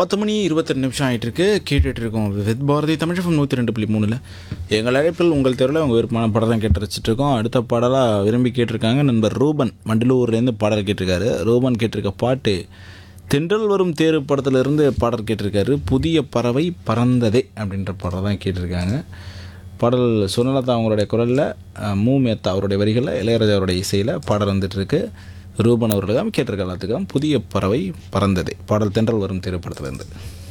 பத்து மணி இருபத்தெட்டு நிமிஷம் ஆகிட்டு இருக்கு கேட்டுட்டு இருக்கோம் வித் பாரதி தமிழகம் நூற்றி ரெண்டு புள்ளி மூணில் எங்கள் அழைப்பில் உங்கள் தெருவில் உங்கள் விருப்பமான படம் தான் கேட்டு ரசிச்சிட்டு இருக்கோம் அடுத்த பாடலாக விரும்பி கேட்டிருக்காங்க நண்பர் ரூபன் மண்டலூர்லேருந்து பாடல் கேட்டிருக்காரு ரூபன் கேட்டிருக்க பாட்டு தென்றல் வரும் தேரு படத்துலேருந்து பாடல் கேட்டிருக்காரு புதிய பறவை பறந்ததே அப்படின்ற பாடல் தான் கேட்டிருக்காங்க பாடல் சுனலதா அவங்களுடைய குரலில் மூ மேத்தா அவருடைய வரிகளில் இளையராஜா அவருடைய இசையில் பாடல் வந்துட்டுருக்கு ரூபன் அவர்களுக்காக கேட்டிருக்க எல்லாத்துக்கும் புதிய பறவை பறந்ததே பாடல் தென்றல் வரும் திரைப்படத்துலேருந்து